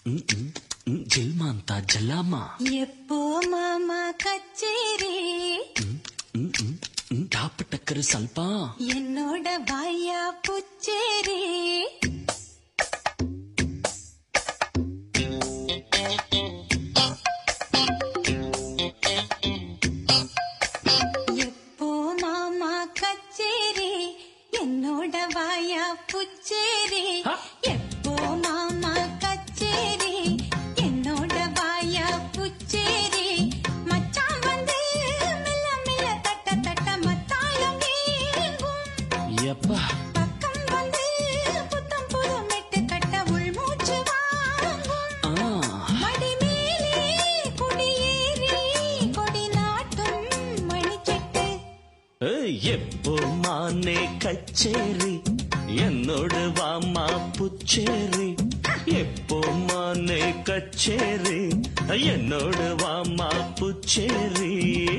ஜில்மாந்தா ஜல்லாமா எப்போ மாமா கச்சேரி டாப்பு டக்கரு சல்பா என்னோட வாயா புச்சேரி எப்போ மாமா கச்சேரி என்னோட வாயா புச்சேரி ஆ. எப்போ மாமா கச்சேரி என்னோட வாயா புச்சேரி மச்சான் வந்து மெல்ல மெல்ல தட்ட தட்ட மத்தாளம் வீங்கும் எப்பா பக்கம் வந்து புத்தம் புது மெட்டு கட்ட உள்மூச்சு வாங்கும் ஆ மடி மேலே குடியேறி கொடி நாட்டும் மணிச்செட்டு ஏய், எப்போ மானே கச்சேரி என்னோடு வாமா புச்சேரி எப்போ மானே கச்சேரி என்னோடு வாமா புச்சேரி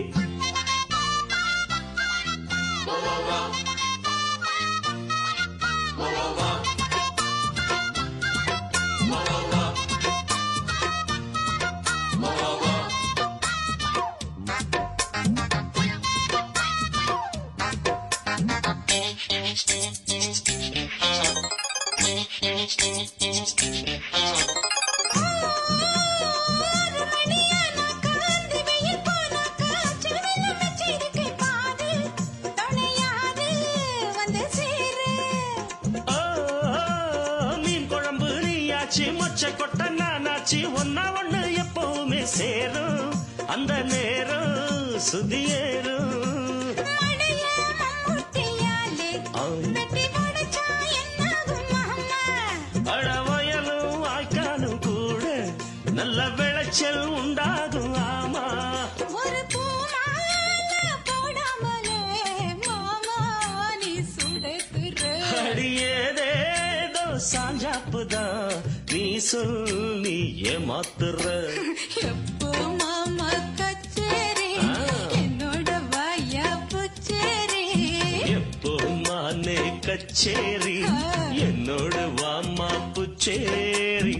ஆறு மணியானாக்கா அந்த வெயில் போனாக்கா சிறுவெல்ல வச்சிருக்கு பாரு துணையாது வந்து சேரு ஓ, மீன் குழம்பு நீயாச்சு மொச்ச கொட்ட நானாச்சு ஒன்னா ஒண்ணு எப்பவுமே சேரும் அந்த நேரம் சுதியேறும் மடைய மம்முட்டியாலே வெட்டி முடிச்சா என்னாகும் மாமா அழவயலும் வாய்க்காலும் கூட நல்ல விளைச்சல் உண்டாகும் ஆமா ஒரு பூமால போடாமலே மாமா நீ சுடக்குற அடியேதேதோ சாஞ்சாப்புதான் நீ சொல்லி ஏமாத்துற எப்போ மாமா கச்சேரி ஆ. என்னோட வாயா புச்சேரி எப்போ மானே கச்சேரி என்னோட வாமா புச்சேரி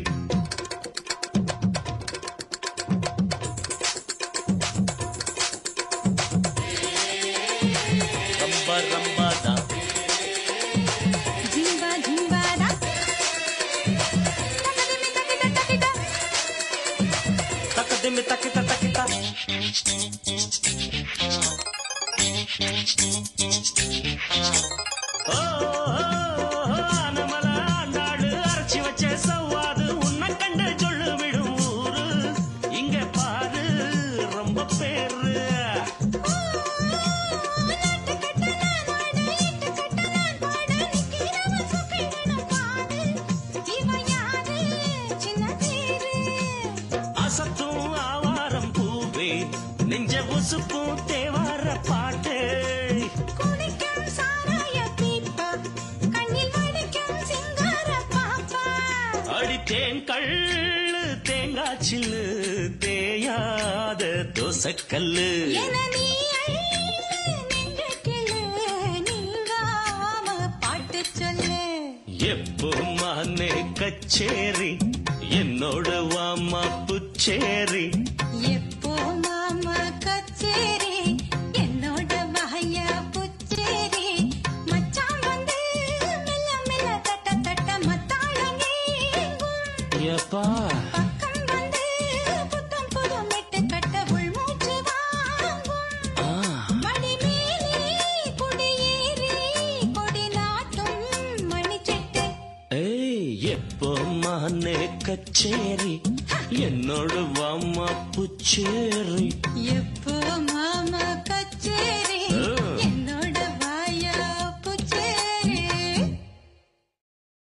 ரம்ப ரம்பாதா ஜிம்பா ஜிம்பாடா தகதிமி தகிட தகிட தக்கதிமி தக்கிட்ட தக்கிட்ட ஓ, ஆனமலை ஆண்டாளு அரைச்சு வச்ச சவ்வாது உன்னை கண்டு சொல்லு விடும் ஊரு இங்க பாரு ரொம்ப பேரு நாட்டு கட்ட நான் ஆட இட்டு கட்ட நான் பாட நிக்கிறவ சுப்பிடணும் பாடு இவன் யாரு சின்ன தேரு அசத்தும் ஆவாரம் பூவே நெஞ்ச உசுப்பும் தேவார பாட்டு குடிக்கும் சாராய பீப்பா கண்ணில் வடிக்கும் சிங்கார பாப்பா அடித்தேன் கள்ளு தேங்காய் சில்லு தேயாத தோசைக்கல்லு என நீ அள்ளு நின்று கிளு நீங்காம பாட்டு சொல்லு எப்போ மானே கச்சேரி என்னோட வாமா புச்சேரி எப்போ மாமா கச்சேரி என்னோட வாய புச்சேரி மச்சான் வந்து மெல்ல மெல்ல தட்ட தட்ட மத்தாளம் நீங்கும் எப்பா பக்கம் வந்து புத்தம் புது மெட்டு கட்ட உள்மூச்சு வாங்கும் ஆ, மடி மேலே குடியேறி கொடி நாட்டும் மணிச்செட்டு ஏய் எப்போ மானே கச்சேரி என்னோட வாமா புச்சேரி எப்போ